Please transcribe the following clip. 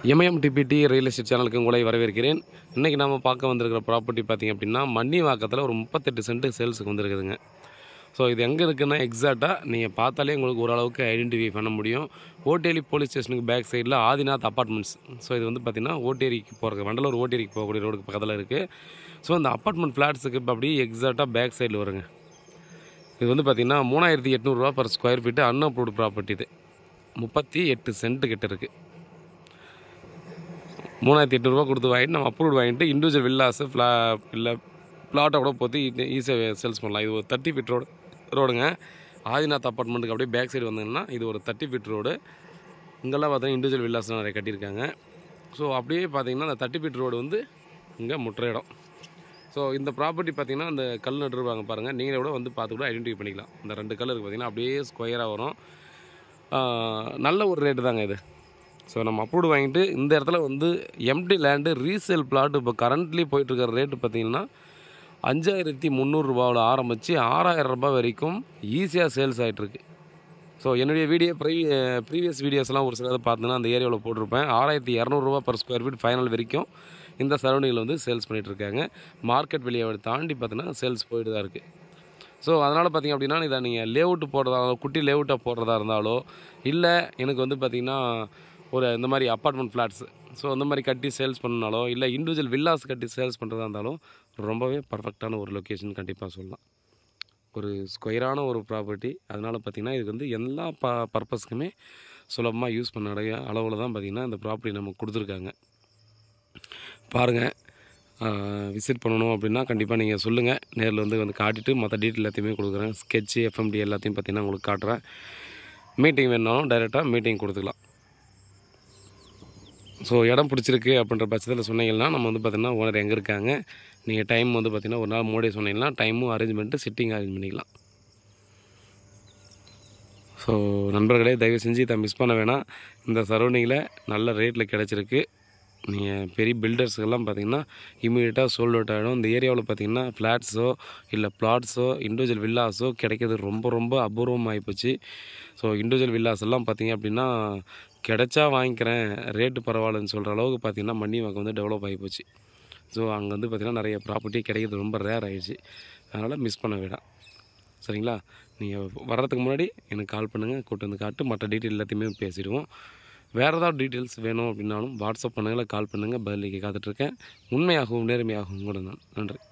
MIM DBT real estate சேனலுக்கு உங்களை வரவேற்கிறேன் இன்றைக்கி நாம் பார்க்க வந்திருக்கிற ப்ராப்பர்ட்டி பார்த்திங்க அப்படின்னா மன்னிவாக்கத்தில் ஒரு முப்பத்தெட்டு சென்ட் சேல்ஸுக்கு வந்திருக்குதுங்க ஸோ இது எங்கே இருக்குன்னா எக்ஸாக்டாக நீங்கள் பார்த்தாலே உங்களுக்கு ஓரளவுக்கு ஐடென்டிஃபை பண்ண முடியும் ஓட்டேரி போலீஸ் ஸ்டேஷனுக்கு பேக் சைடில் ஆதிநாத் அப்பார்ட்மெண்ட்ஸ் ஸோ இது வந்து பார்த்திங்கன்னா ஓட்டேரிக்கு போகிறக்கு வண்டலூர் ஓட்டேரிக்கு போகக்கூடிய ரோடுக்கு பக்கத்தில் இருக்குது ஸோ இந்த அப்பார்ட்மெண்ட் ஃப்ளாட்ஸுக்கு இப்போ அப்படியே எக்ஸாக்டாக பேக் சைடில் வருங்க இது வந்து பார்த்திங்கன்னா மூணாயிரத்தி எட்நூறுரூவா per square feet unapproved property இது முப்பத்தி எட்டு சென்ட் கிட்ட இருக்குது மூணாயிரத்தி எட்நூறுபா கொடுத்து வாங்கிட்டு நம்ம அப்ரூவ்ட் வாங்கிட்டு இண்டிவிஜுவல் வில்லாஸு ஃப்ளா இல்லை பிளாட்டை கூட போற்றி ஈஸியாக சேல்ஸ் பண்ணலாம் இது ஒரு தேர்ட்டி ஃபீட் ரோடு ரோடுங்க ஆதிநாத் அப்பார்ட்மெண்ட்டுக்கு அப்படியே பேக் சைடு வந்தீங்கன்னா இது ஒரு தேர்ட்டி ஃபீட் ரோடு இங்கெல்லாம் பார்த்தீங்கன்னா இண்டிவிஜுவல் வில்லாஸ் நிறைய கட்டியிருக்காங்க ஸோ அப்படியே பார்த்தீங்கன்னா அந்த தேர்ட்டி ஃபீட் ரோடு வந்து இங்கே முற்ற இடம் ஸோ இந்த ப்ராப்பர்ட்டி பார்த்தீங்கன்னா அந்த கல் நட்டுருவாங்க பாருங்கள் நீங்களே கூட வந்து பார்த்து கூட ஐடென்டிஃபை பண்ணிக்கலாம் இந்த ரெண்டு கல் இருக்குது பார்த்தீங்கன்னா அப்படியே ஸ்கொயராக வரும் ஆஹ் நல்ல ஒரு ரேட்டு தாங்க இது ஸோ நம்ம அப்ரூவ்டு வாங்கிட்டு இந்த இடத்துல வந்து எம்டி லேண்டு ரீசேல் பிளாட் இப்போ கரண்ட்லி போயிட்டுருக்கிற ரேட்டு பார்த்தீங்கன்னா அஞ்சாயிரத்தி முந்நூறுரூபாவில் ஆரம்பித்து ஆறாயிரம் ரூபாய் வரைக்கும் ஈஸியாக சேல்ஸ் ஆகிட்டுருக்கு ஸோ என்னுடைய வீடியோ ப்ரீ ப்ரீவியஸ் வீடியோஸ்லாம் ஒரு சிலது பார்த்தீங்கன்னா அந்த ஏரியாவில் போட்டிருப்பேன் ஆறாயிரத்தி இரநூறுபா பர் ஸ்கொயர் ஃபீட் ஃபைனல் வரைக்கும் இந்த சரௌண்டிங்கில் வந்து சேல்ஸ் பண்ணிகிட்ருக்காங்க மார்க்கெட் வெளியை தாண்டி பார்த்தீங்கன்னா சேல்ஸ் போயிட்டு தான் இருக்குது ஸோ அதனால் பார்த்தீங்க அப்படின்னா இதை நீங்கள் லேஅவுட் போடுறதா இருந்தாலும் குட்டி லேஅவுட்டாக போடுறதா இருந்தாலோ இல்லை எனக்கு வந்து பார்த்திங்கன்னா ஒரு இந்த மாதிரி அப்பார்ட்மெண்ட் ஃப்ளாட்ஸ் ஸோ அந்த மாதிரி கட்டி சேல்ஸ் பண்ணாலோ இல்லை இண்டிவிஜுவல் வில்லாஸ் கட்டி சேல்ஸ் பண்ணுறதா இருந்தாலும் ரொம்பவே பர்ஃபெக்டான ஒரு லொக்கேஷன் கண்டிப்பாக சொல்லலாம் ஒரு ஸ்கொயரான ஒரு ப்ராப்பர்ட்டி அதனால் பார்த்திங்கன்னா இதுக்கு வந்து எல்லா ப பர்பஸ்க்குமே சுலபமாக யூஸ் பண்ண அளவில் தான் பார்த்திங்கன்னா இந்த ப்ராப்பர்ட்டி நமக்கு கொடுத்துருக்காங்க பாருங்கள் விசிட் பண்ணணும் அப்படின்னா கண்டிப்பாக நீங்கள் சொல்லுங்கள் நேரில் வந்து வந்து காட்டிட்டு மற்ற டீட்டெயில் எல்லாத்தையுமே கொடுக்குறேன் ஸ்கெட்சு எஃப்எம்டி எல்லாத்தையும் பார்த்தீங்கன்னா உங்களுக்கு காட்டுறேன் மீட்டிங் வேணுனாலும் டைரெக்டாக மீட்டிங் கொடுத்துக்கலாம் ஸோ இடம் பிடிச்சிருக்கு அப்படின்ற பட்சத்தில் சொன்னீங்கன்னா நம்ம வந்து பார்த்திங்கன்னா ஓனர் எங்கே இருக்காங்க நீங்கள் டைம் வந்து பார்த்திங்கன்னா ஒரு நாள் முன்னாடியே சொன்னீங்கன்னா டைமும் அரேஞ்ச் பண்ணிட்டு சிட்டிங் அரேஞ்ச் பண்ணிக்கலாம் ஸோ நண்பர்களே தயவு செஞ்சு இதை மிஸ் பண்ண வேணாம் இந்த சரௌண்டிங்கில் நல்ல ரேட்டில் கிடச்சிருக்கு நீங்கள் பெரிய பில்டர்ஸுக்கெல்லாம் பார்த்தீங்கன்னா இமீடியட்டாக சோல்ட் அவுட் ஆகிடும் இந்த ஏரியாவில் பார்த்தீங்கன்னா ஃப்ளாட்ஸோ இல்லை பிளாட்ஸோ இண்டிவிஜுவல் வில்லாஸோ கிடைக்கிறது ரொம்ப ரொம்ப அபூர்வமாகி போச்சு ஸோ இண்டிவிஜுவல் வில்லாஸ் எல்லாம் பார்த்தீங்க அப்படின்னா கிடைச்சா வாங்கிக்கிறேன் ரேட்டு பரவாயில்லன்னு சொல்கிற அளவுக்கு பார்த்தீங்கன்னா மன்னிவாக்கம் வந்து டெவலப் ஆகி போச்சு ஸோ அங்கே வந்து பார்த்திங்கன்னா நிறைய ப்ராப்பர்ட்டி கிடைக்கிறது ரொம்ப ரேர் ஆகிடுச்சு அதனால் மிஸ் பண்ண வேண்டாம் சரிங்களா நீங்கள் வர்றதுக்கு முன்னாடி எனக்கு கால் பண்ணுங்கள் கூட்டு வந்து காட்டு மற்ற டீட்டெயில் எல்லாத்தையுமே பேசிடுவோம் வேறு ஏதாவது டீட்டெயில்ஸ் வேணும் அப்படின்னாலும் வாட்ஸ்அப் பண்ணுங்கள் கால் பண்ணுங்கள் பதிலுக்கு காத்துட்ருக்கேன் உண்மையாகவும் நேர்மையாகவும் கூட நான் நன்றி